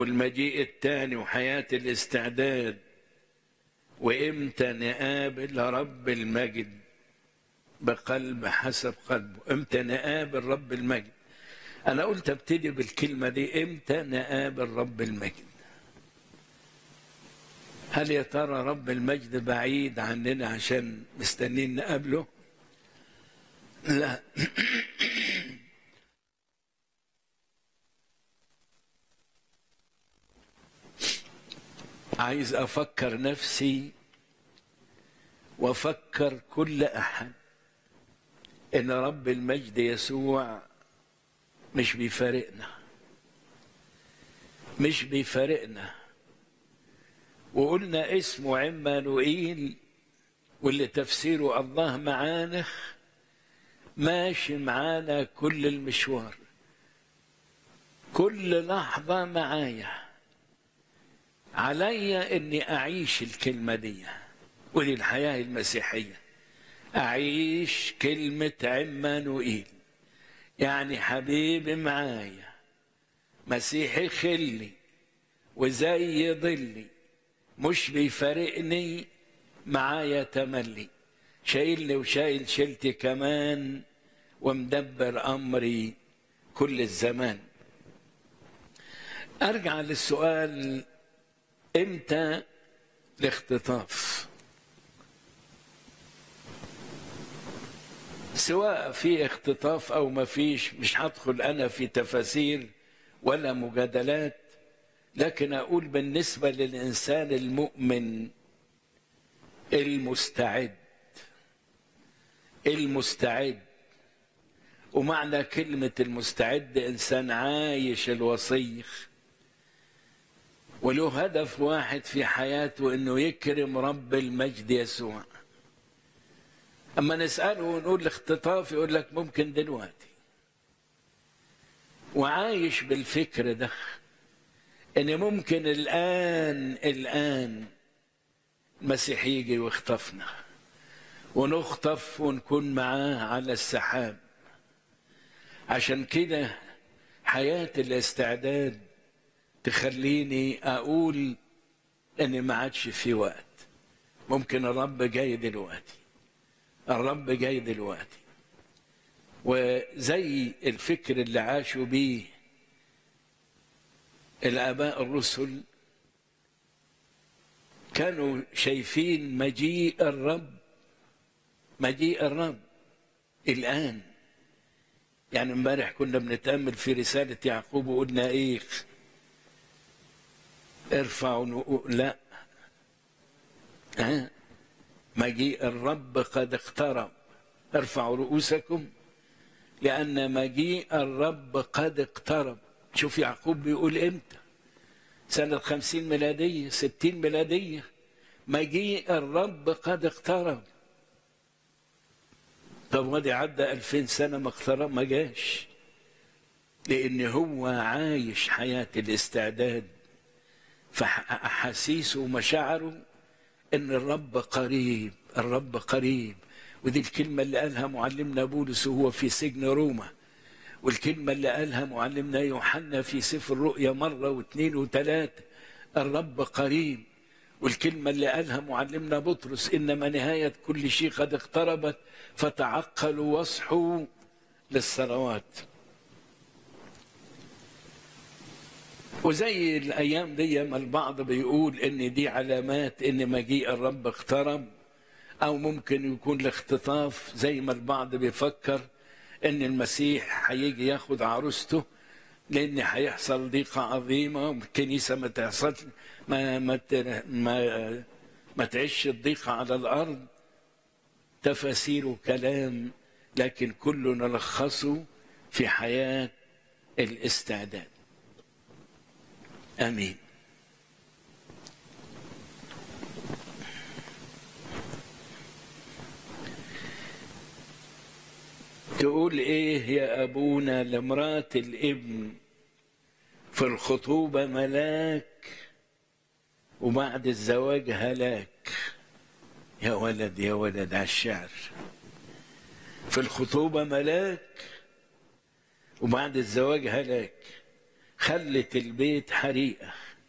والمجيء الثاني وحياة الاستعداد وإمتى نقابل رب المجد بقلب حسب قلبه إمتى نقابل رب المجد أنا قلت ابتدي بالكلمة دي إمتى نقابل رب المجد هل يا ترى رب المجد بعيد عننا عشان مستنين نقابله لا عايز افكر نفسي وافكر كل احد ان رب المجد يسوع مش بيفارقنا مش بيفارقنا وقلنا اسمه عمانوئيل واللي تفسيره الله معانا ماشي معانا كل المشوار كل لحظة معايا علي اني اعيش الكلمة دي ودي الحياة المسيحية اعيش كلمة عمانوئيل يعني حبيبي معايا مسيحي خلي وزي ظلي مش بيفارقني معايا تملي شايلني وشايل شيلتي كمان ومدبر امري كل الزمان ارجع للسؤال امتى الاختطاف سواء في اختطاف او ما فيش مش هدخل انا في تفاسير ولا مجادلات لكن اقول بالنسبه للانسان المؤمن المستعد المستعد ومعنى كلمه المستعد انسان عايش الوصيخ وله هدف واحد في حياته انه يكرم رب المجد يسوع اما نساله ونقول الاختطاف يقول لك ممكن دلوقتي وعايش بالفكر ده ان ممكن الان الان المسيح يجي ويخطفنا ونخطف ونكون معاه على السحاب عشان كده حياه الاستعداد تخليني اقول ان ما عادش في وقت ممكن الرب جاي دلوقتي الرب جاي دلوقتي وزي الفكر اللي عاشوا بيه الاباء الرسل كانوا شايفين مجيء الرب مجيء الرب الان يعني امبارح كنا بنتامل في رساله يعقوب وقلنا ايه ارفعوا لا ها مجيء الرب قد اقترب ارفعوا رؤوسكم لأن مجيء الرب قد اقترب شوف يعقوب بيقول امتى سنة خمسين ميلادية ستين ميلادية مجيء الرب قد اقترب طب ودي عدى ألفين سنة ما اقترب ما جاش لأن هو عايش حياة الاستعداد فأحاسيسه ومشاعره ان الرب قريب الرب قريب ودي الكلمة اللي قالها معلمنا بولس وهو في سجن روما والكلمة اللي قالها معلمنا يوحنا في سفر الرؤيا مرة واثنين وثلاثة الرب قريب والكلمة اللي قالها معلمنا بطرس إنما نهاية كل شيء قد اقتربت فتعقلوا واصحوا للصلوات وزي الايام دي ما البعض بيقول ان دي علامات ان مجيء الرب اقترب او ممكن يكون الاختطاف زي ما البعض بيفكر ان المسيح هيجي ياخد عروسته لان هيحصل ضيقه عظيمه والكنيسه ما تحصل ما ما ما, ما تعيش الضيقه على الارض تفاسير كلام لكن كله نلخصه في حياه الاستعداد امين تقول ايه يا ابونا لمرات الابن في الخطوبة ملاك وبعد الزواج هلاك يا ولد يا ولد على الشعر في الخطوبة ملاك وبعد الزواج هلاك خلت البيت حريقة